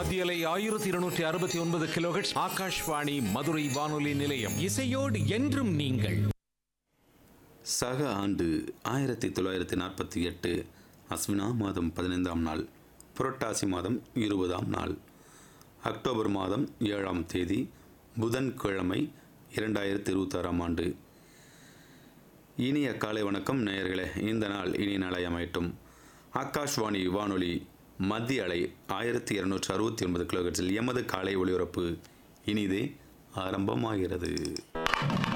மத்தியலை ஆயிரத்தி இருநூற்றி அறுபத்தி ஒன்பது கிலோஹெட்ஸ் ஆகாஷ்வாணி மதுரை வானொலி நிலையம் இசையோடு என்றும் நீங்கள் சக ஆண்டு ஆயிரத்தி தொள்ளாயிரத்தி நாற்பத்தி எட்டு அஸ்வினா மாதம் பதினைந்தாம் நாள் புரட்டாசி மாதம் இருபதாம் நாள் அக்டோபர் மாதம் ஏழாம் தேதி புதன்கிழமை இரண்டாயிரத்தி இருபத்தாறாம் ஆண்டு இனிய காலை வணக்கம் நேயர்களே இந்த நாள் இனிய நாளாய் அமையட்டும் ஆகாஷ்வாணி வானொலி மத்திய அலை ஆயிரத்தி இருநூற்றி அறுபத்தி ஒன்பது கிலோஹெர்ட்ஸில் எமது காலை ஒளிபரப்பு இனிதே ஆரம்பமாகிறது